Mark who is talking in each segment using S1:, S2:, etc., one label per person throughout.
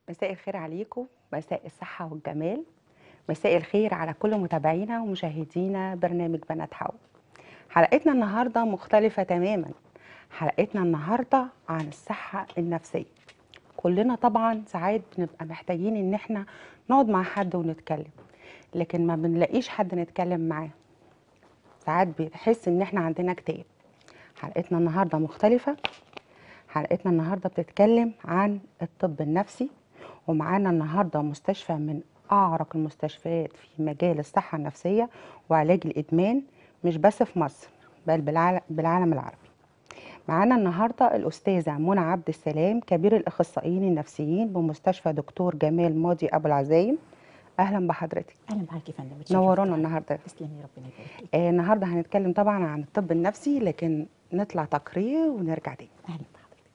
S1: مساء الخير عليكم مساء الصحة والجمال مساء الخير على كل متابعينا ومشاهدينا برنامج بنات حوا حلقتنا النهاردة مختلفة تماما حلقتنا النهاردة عن الصحة النفسية كلنا طبعا ساعات بنبقى محتاجين ان احنا نقعد مع حد ونتكلم لكن ما بنلاقيش حد نتكلم معاه ساعات بتحس ان احنا عندنا اكتئاب حلقتنا النهاردة مختلفة حلقتنا النهاردة بتتكلم عن الطب النفسي ومعانا النهاردة مستشفى من أعرق المستشفيات في مجال الصحة النفسية وعلاج الإدمان مش بس في مصر بل بالعالم, بالعالم العربي معانا النهاردة الأستاذة منى عبد السلام كبير الأخصائيين النفسيين بمستشفى دكتور جمال ماضي أبو العزايم أهلا بحضرتك
S2: اهلا بحضرتك يا فندم
S1: نورونا النهاردة
S2: تسلمي ربنا يبارك فيك
S1: آه النهاردة هنتكلم طبعا عن الطب النفسي لكن نطلع تقرير ونرجع تاني
S2: اهلا بحضرتك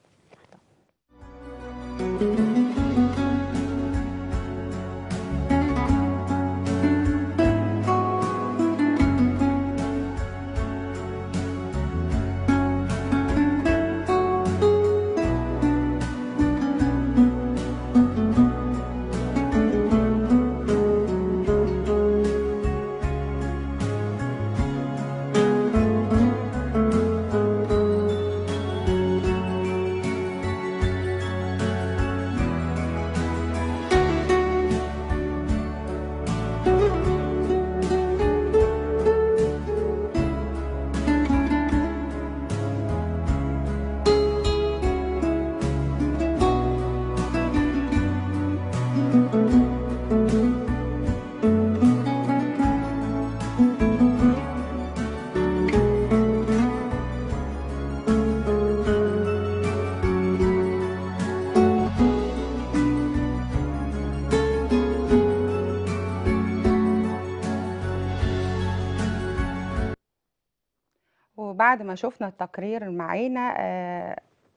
S1: وبعد ما شفنا التقرير معانا آه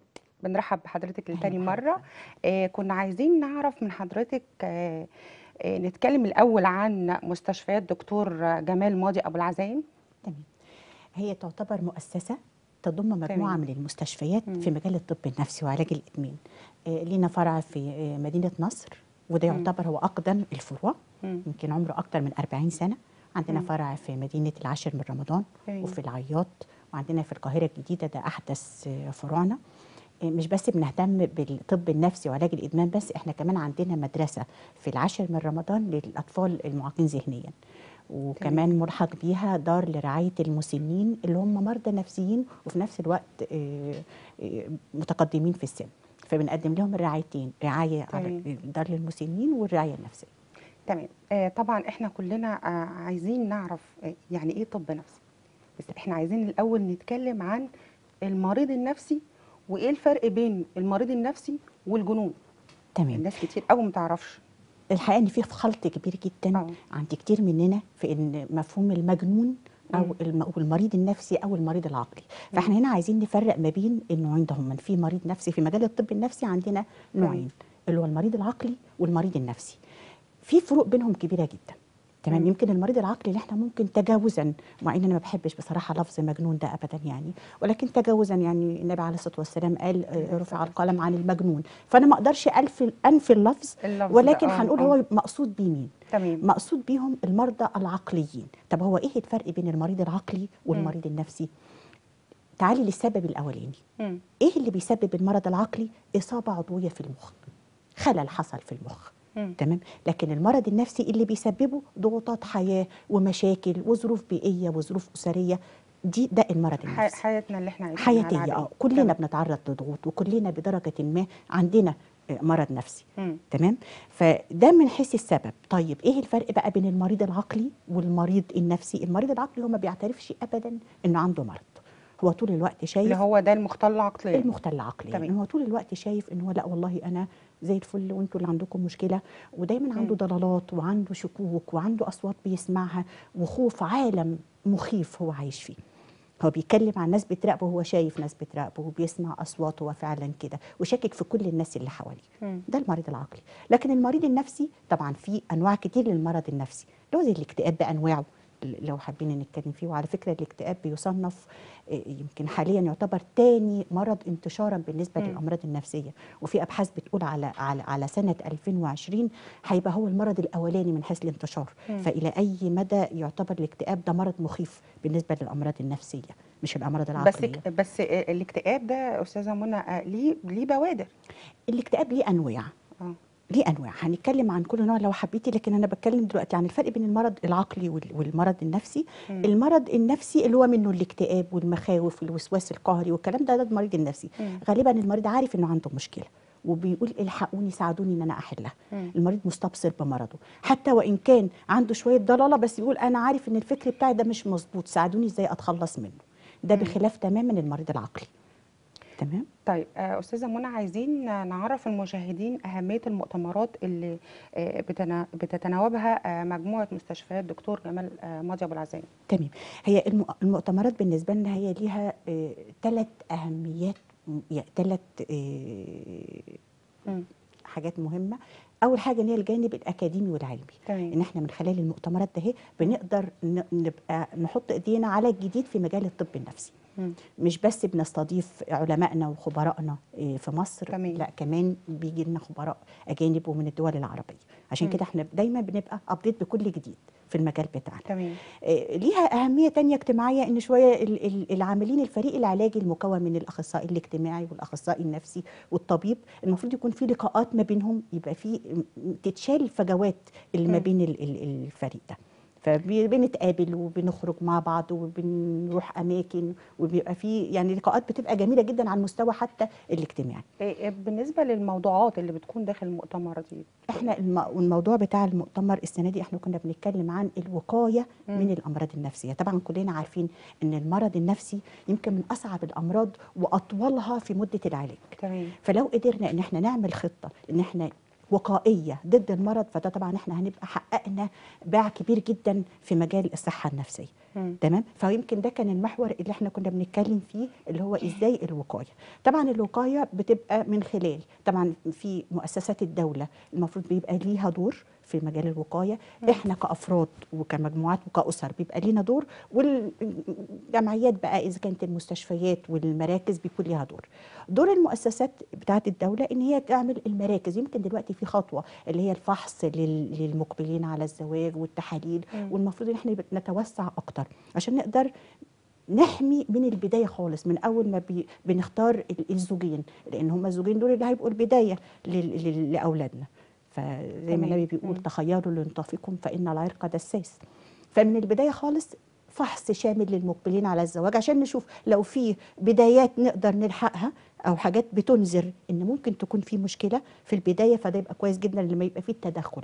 S1: بنرحب بحضرتك لتاني
S2: أهلاً
S1: مرة آه كنا عايزين نعرف من حضرتك آه آه نتكلم الأول عن مستشفيات دكتور جمال ماضي أبو العزايم
S2: تمام هي تعتبر مؤسسه تضم مجموعه
S1: تمام.
S2: من المستشفيات
S1: مم.
S2: في مجال الطب النفسي وعلاج الادمان آه لينا فرع في آه مدينه نصر وده
S1: مم.
S2: يعتبر هو اقدم الفروع
S1: مم.
S2: يمكن عمره اكتر من 40 سنه عندنا
S1: مم.
S2: فرع في مدينه العاشر من رمضان
S1: تمام.
S2: وفي العياط وعندنا في القاهره الجديده ده احدث آه، فروعنا آه، مش بس بنهتم بالطب النفسي وعلاج الادمان بس احنا كمان عندنا مدرسه في العاشر من رمضان للاطفال المعاقين ذهنيا وكمان ملحق بيها دار لرعايه المسنين اللي هم مرضى نفسيين وفي نفس الوقت آه، آه، متقدمين في السن فبنقدم لهم الرعايتين رعايه على
S1: تمام.
S2: دار للمسنين والرعايه النفسيه
S1: تمام آه طبعا احنا كلنا آه عايزين نعرف آه يعني ايه طب نفسي بس احنا عايزين الأول نتكلم عن المريض النفسي وإيه الفرق بين المريض النفسي والجنون
S2: تمام
S1: الناس كتير قوي متعرفش
S2: الحقيقه ان في خلط كبير جدا
S1: آه.
S2: عند كتير مننا في ان مفهوم المجنون او
S1: مم.
S2: الم- أو المريض النفسي او المريض العقلي فاحنا هنا عايزين نفرق ما بين النوعين ده هم في مريض نفسي في مجال الطب النفسي عندنا نوعين اللي هو المريض العقلي والمريض النفسي في فروق بينهم كبيره جدا تمام
S1: مم.
S2: يمكن المريض العقلي اللي احنا ممكن تجاوزا مع ان انا ما بحبش بصراحه لفظ مجنون ده ابدا يعني ولكن تجاوزا يعني النبي عليه الصلاه والسلام قال آه، رفع القلم عن المجنون فانا ما اقدرش الف انفي اللفظ
S1: اللفظ ده،
S2: ولكن
S1: آه،
S2: هنقول
S1: آه.
S2: هو مقصود بيه مين
S1: تمام
S2: مقصود بيهم المرضى العقليين طب هو ايه الفرق بين المريض العقلي والمريض النفسي تعالي للسبب الاولاني
S1: مم.
S2: ايه اللي بيسبب المرض العقلي اصابه عضويه في المخ خلل حصل في المخ
S1: مم.
S2: تمام لكن المرض النفسي اللي بيسببه ضغوطات حياه ومشاكل وظروف بيئيه وظروف اسريه دي ده المرض
S1: ح-
S2: النفسي
S1: حياتنا اللي احنا عايشينها
S2: حياتيه
S1: العادية.
S2: اه كلنا
S1: تمام.
S2: بنتعرض لضغوط وكلنا بدرجه ما عندنا آه، مرض نفسي
S1: مم.
S2: تمام فده من حيث السبب طيب ايه الفرق بقى بين المريض العقلي والمريض النفسي المريض العقلي هو ما بيعترفش ابدا انه عنده مرض هو طول الوقت شايف
S1: اللي هو ده المختل عقليا
S2: المختل عقليا
S1: تمام.
S2: ان هو طول الوقت شايف ان هو لا والله انا زي الفل وانتوا اللي عندكم مشكله ودايما عنده ضلالات وعنده شكوك وعنده اصوات بيسمعها وخوف عالم مخيف هو عايش فيه هو بيتكلم عن ناس بتراقبه وهو شايف ناس بتراقبه وبيسمع اصوات هو فعلا كده وشاكك في كل الناس اللي حواليه
S1: مم.
S2: ده المريض العقلي لكن المريض النفسي طبعا في انواع كتير للمرض النفسي اللي هو زي الاكتئاب بانواعه لو حابين نتكلم فيه وعلى فكره الاكتئاب بيصنف آه، يمكن حاليا يعتبر تاني مرض انتشارا بالنسبه
S1: مم.
S2: للامراض النفسيه وفي ابحاث بتقول على على على سنه 2020 هيبقى هو المرض الاولاني من حيث الانتشار
S1: مم.
S2: فالى اي مدى يعتبر الاكتئاب ده مرض مخيف بالنسبه للامراض النفسيه مش الامراض
S1: بس
S2: العقليه
S1: بس الاكتئاب ده استاذه منى آه، ليه ليه بوادر
S2: الاكتئاب ليه انواع
S1: اه
S2: ليه انواع هنتكلم عن كل نوع لو حبيتي لكن انا بتكلم دلوقتي عن الفرق بين المرض العقلي وال- والمرض النفسي
S1: مم.
S2: المرض النفسي اللي هو منه الاكتئاب والمخاوف والوسواس القهري والكلام ده ده المريض النفسي
S1: مم.
S2: غالبا المريض عارف انه عنده مشكله وبيقول الحقوني ساعدوني ان انا احلها
S1: مم.
S2: المريض مستبصر بمرضه حتى وان كان عنده شويه ضلاله بس يقول انا عارف ان الفكر بتاعي ده مش مظبوط ساعدوني ازاي اتخلص منه ده
S1: مم.
S2: بخلاف تماما المريض العقلي تمام
S1: طيب آه، استاذه منى عايزين نعرف المشاهدين اهميه المؤتمرات اللي آه، بتنا- بتتناوبها آه، مجموعه مستشفيات دكتور جمال آه، ماضي ابو العزايم
S2: تمام هي الم- المؤتمرات بالنسبه لنا هي ليها ثلاث اهميات ثلاث
S1: مم.
S2: حاجات مهمه اول حاجه ان هي الجانب الاكاديمي والعلمي ان
S1: تمام
S2: احنا من خلال المؤتمرات ده بنقدر ن- نبقى نحط ايدينا على الجديد في مجال الطب النفسي
S1: مم.
S2: مش بس بنستضيف علمائنا وخبرائنا إيه، في مصر
S1: تمام.
S2: لا كمان بيجي لنا خبراء اجانب ومن الدول العربيه عشان
S1: مم.
S2: كده احنا دايما بنبقى ابديت بكل جديد في المجال بتاعنا
S1: تمام
S2: آه، ليها أهمية تانية اجتماعية إن شوية ال- ال- العاملين الفريق العلاجي المكون من الأخصائي الاجتماعي والأخصائي النفسي والطبيب المفروض يكون في لقاءات ما بينهم يبقى في م- تتشال الفجوات اللي ما
S1: مم.
S2: بين ال- ال- الفريق ده فبنتقابل وبنخرج مع بعض وبنروح اماكن وبيبقى في يعني لقاءات بتبقى جميله جدا على المستوى حتى الاجتماعي
S1: آه، بالنسبه للموضوعات اللي بتكون داخل المؤتمر دي
S2: احنا الم- الموضوع بتاع المؤتمر السنه دي احنا كنا بنتكلم عن الوقايه
S1: مم.
S2: من الامراض النفسيه طبعا كلنا عارفين ان المرض النفسي يمكن من اصعب الامراض واطولها في مده العلاج
S1: تمام
S2: فلو قدرنا ان احنا نعمل خطه ان احنا وقائيه ضد المرض فده طبعا احنا هنبقى حققنا باع كبير جدا في مجال الصحه النفسيه
S1: مم.
S2: تمام فيمكن ده كان المحور اللي احنا كنا بنتكلم فيه اللي هو ازاي الوقايه طبعا الوقايه بتبقى من خلال طبعا في مؤسسات الدوله المفروض بيبقى ليها دور في مجال الوقايه
S1: مم.
S2: احنا كافراد وكمجموعات وكاسر بيبقى لينا دور والجمعيات بقى اذا كانت المستشفيات والمراكز بيكون ليها دور دور المؤسسات بتاعه الدوله ان هي تعمل المراكز يمكن دلوقتي في خطوه اللي هي الفحص لل- للمقبلين على الزواج والتحاليل
S1: مم.
S2: والمفروض ان احنا نتوسع اكتر عشان نقدر نحمي من البدايه خالص من اول ما بي بنختار ال- الزوجين لان هم الزوجين دول اللي هيبقوا البدايه لل- لل- لاولادنا فزي
S1: تمام.
S2: ما النبي بيقول
S1: مم.
S2: تخيروا لانطفكم فان العرق دساس فمن البدايه خالص فحص شامل للمقبلين على الزواج عشان نشوف لو في بدايات نقدر نلحقها او حاجات بتنذر ان ممكن تكون في مشكله في البدايه فده يبقى كويس جدا لما يبقى فيه التدخل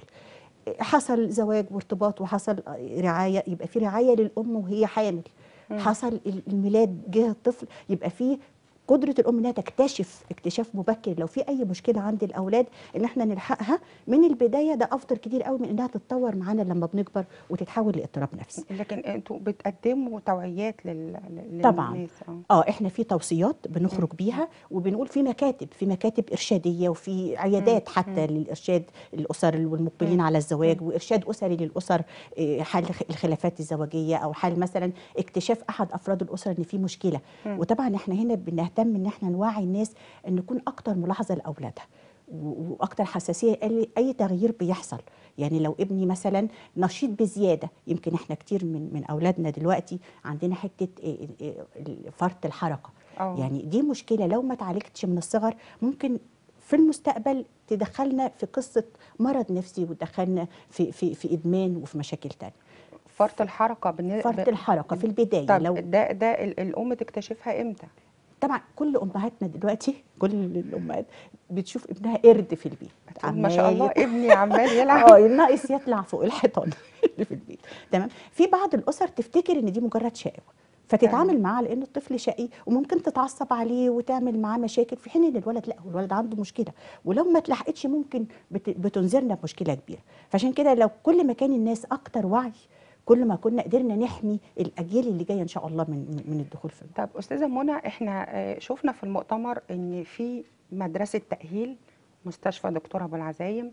S2: حصل زواج وارتباط وحصل رعايه يبقى في رعايه للام وهي حامل
S1: مم.
S2: حصل الميلاد جه الطفل يبقى في قدره الام انها تكتشف اكتشاف مبكر لو في اي مشكله عند الاولاد ان احنا نلحقها من البدايه ده افضل كتير قوي من انها تتطور معانا لما بنكبر وتتحول لاضطراب نفسي
S1: لكن انتوا بتقدموا توعيات لل... لل-
S2: طبعاً.
S1: للناس اه
S2: اه احنا في توصيات بنخرج بيها وبنقول في مكاتب في مكاتب ارشاديه وفي عيادات
S1: مم.
S2: حتى للارشاد الاسر والمقبلين
S1: مم.
S2: على الزواج وارشاد اسري للاسر إيه، حل خ- الخلافات الزواجيه او حل مثلا اكتشاف احد افراد الاسره ان في مشكله
S1: مم.
S2: وطبعا احنا هنا بنهتم ان احنا نوعي الناس ان نكون اكتر ملاحظه لاولادها و- واكتر حساسيه اي أي تغيير بيحصل يعني لو ابني مثلا نشيط بزياده يمكن احنا كتير من من اولادنا دلوقتي عندنا حته إيه إيه إيه فرط الحركه
S1: اه
S2: يعني دي مشكله لو ما اتعالجتش من الصغر ممكن في المستقبل تدخلنا في قصه مرض نفسي وتدخلنا في في في ادمان وفي مشاكل تانية
S1: فرط الحركه بالنسبه
S2: فرط الحركه في البدايه
S1: طب
S2: لو
S1: ده ده ال- الام تكتشفها امتى؟
S2: طبعا كل امهاتنا دلوقتي كل الامهات بتشوف ابنها قرد في البيت
S1: تقول ما شاء الله
S2: عمال
S1: ابني عمال يلعب
S2: اه الناقص يطلع فوق الحيطان اللي في البيت تمام في بعض الاسر تفتكر ان دي مجرد شقاوه فتتعامل
S1: تمام.
S2: معاه لان الطفل شقي وممكن تتعصب عليه وتعمل معاه مشاكل في حين ان الولد لا هو الولد عنده مشكله ولو ما اتلحقتش ممكن بت- بتنذرنا بمشكله كبيره فعشان كده لو كل ما كان الناس اكتر وعي كل ما كنا قدرنا نحمي الاجيال اللي جايه ان شاء الله من من من الدخول في
S1: طب استاذه منى احنا آه، شفنا في المؤتمر ان في مدرسه تاهيل مستشفى دكتور ابو العزايم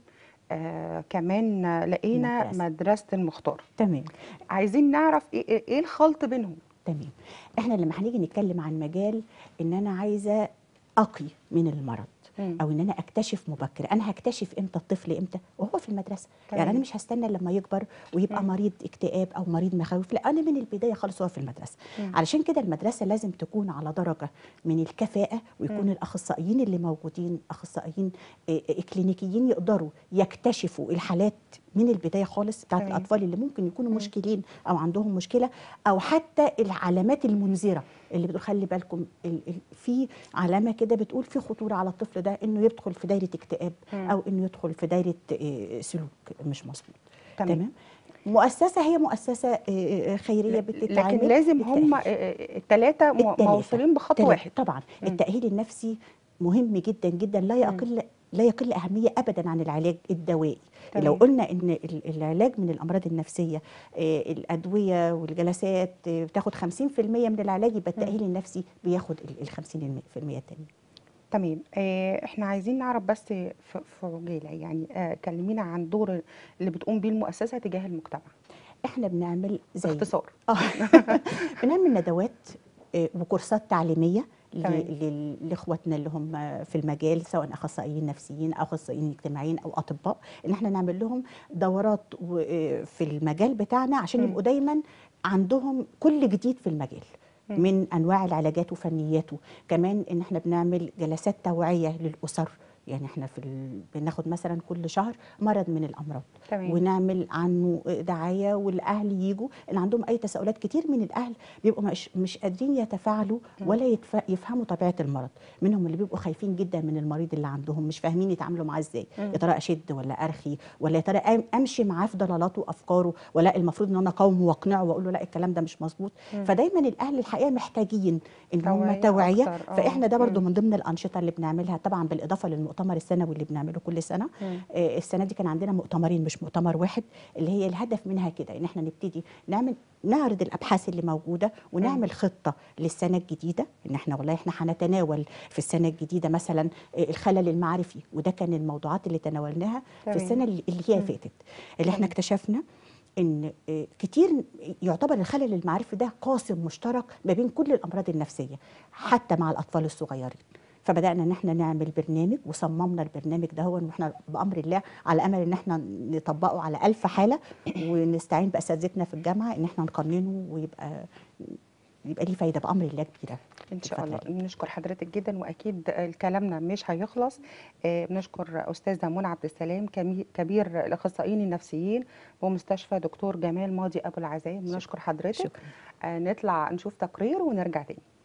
S1: آه كمان لقينا
S2: مدرسة.
S1: مدرسه المختار
S2: تمام
S1: عايزين نعرف ايه ايه الخلط بينهم
S2: تمام احنا لما هنيجي نتكلم عن مجال ان انا عايزه اقي من المرض
S1: مم.
S2: او ان انا اكتشف مبكر انا هكتشف امتى الطفل امتى وهو في المدرسه
S1: تمام.
S2: يعني انا مش هستنى لما يكبر ويبقى
S1: مم.
S2: مريض اكتئاب او مريض مخاوف لا انا من البدايه خالص هو في المدرسه
S1: مم.
S2: علشان كده المدرسه لازم تكون على درجه من الكفاءه ويكون
S1: مم.
S2: الاخصائيين اللي موجودين اخصائيين آه، آه، كلينيكيين يقدروا يكتشفوا الحالات من البدايه خالص بتاعت
S1: تمام.
S2: الاطفال اللي ممكن يكونوا
S1: مم.
S2: مشكلين او عندهم مشكله او حتى العلامات المنذره اللي بتقول خلي بالكم ال- ال- في علامه كده بتقول في خطوره على الطفل ده انه يدخل في دايره اكتئاب
S1: مم.
S2: او انه يدخل في دايره آه، سلوك مش مظبوط
S1: تمام.
S2: تمام مؤسسه هي مؤسسه آه، آه، خيريه بتتعامل
S1: لكن لازم
S2: بالتأهيل.
S1: هم الثلاثه
S2: التلاتة.
S1: موصولين بخط
S2: تلاتة.
S1: واحد
S2: طبعا
S1: مم.
S2: التأهيل النفسي مهم جدا جدا لا يقل لا يقل أهمية أبدا عن العلاج الدوائي
S1: تمام.
S2: لو قلنا إن ال- العلاج من الأمراض النفسية آه، الأدوية والجلسات آه، بتاخد 50% من العلاج يبقى التأهيل النفسي بياخد ال- ال 50% التاني
S1: تمام آه احنا عايزين نعرف بس في في عجاله يعني آه كلمينا عن دور اللي بتقوم بيه المؤسسه تجاه المجتمع
S2: احنا بنعمل زي
S1: باختصار
S2: آه. بنعمل ندوات آه، وكورسات تعليميه ل-
S1: تمام.
S2: لل- لاخواتنا اللي هم في المجال سواء اخصائيين نفسيين او اخصائيين اجتماعيين او اطباء ان احنا نعمل لهم دورات و- آه، في المجال بتاعنا عشان
S1: مم.
S2: يبقوا دايما عندهم كل جديد في المجال
S1: مم.
S2: من انواع العلاجات وفنياته كمان ان احنا بنعمل جلسات توعيه للاسر يعني احنا في ال... بناخد مثلا كل شهر مرض من الامراض
S1: تمام.
S2: ونعمل عنه دعايه والاهل يجوا اللي عندهم اي تساؤلات كتير من الاهل بيبقوا مش مش قادرين يتفاعلوا ولا يتف... يفهموا طبيعه المرض منهم اللي بيبقوا خايفين جدا من المريض اللي عندهم مش فاهمين يتعاملوا معاه ازاي
S1: مم.
S2: يا ترى اشد ولا ارخي ولا يا ترى أم- امشي معاه في ضلالاته وافكاره ولا المفروض ان انا اقاومه واقنعه واقول له لا الكلام ده مش مظبوط
S1: مم.
S2: فدايما الاهل الحقيقه محتاجين ان هم
S1: توعية
S2: توعيه
S1: أكتر، آه.
S2: فاحنا ده برضو
S1: مم.
S2: من ضمن الانشطه اللي بنعملها طبعا بالاضافه للمؤتمر السنوي اللي بنعمله كل سنه
S1: مم.
S2: آه، السنه دي كان عندنا مؤتمرين مش مؤتمر واحد اللي هي الهدف منها كده ان احنا نبتدي نعمل نعرض الابحاث اللي موجوده ونعمل خطه للسنه الجديده ان احنا والله احنا هنتناول في السنه الجديده مثلا آه، الخلل المعرفي وده كان الموضوعات اللي تناولناها في
S1: تمام.
S2: السنه اللي اللي هي
S1: مم.
S2: فاتت اللي احنا
S1: تمام.
S2: اكتشفنا ان آه، كتير يعتبر الخلل المعرفي ده قاسم مشترك ما بين كل الامراض النفسيه حتى مع الاطفال الصغيرين فبدانا ان احنا نعمل برنامج وصممنا البرنامج ده هو واحنا بامر الله على امل ان احنا نطبقه على ألف حاله ونستعين باساتذتنا في الجامعه ان احنا نقننه ويبقى يبقى ليه فايده بامر الله كبيره
S1: ان شاء الله
S2: الفترة دي.
S1: بنشكر حضرتك جدا واكيد كلامنا مش هيخلص آه، بنشكر استاذه منى عبد السلام كمي- كبير الاخصائيين النفسيين بمستشفى دكتور جمال ماضي ابو العزاء بنشكر حضرتك
S2: شكرا
S1: آه، نطلع نشوف تقرير ونرجع تاني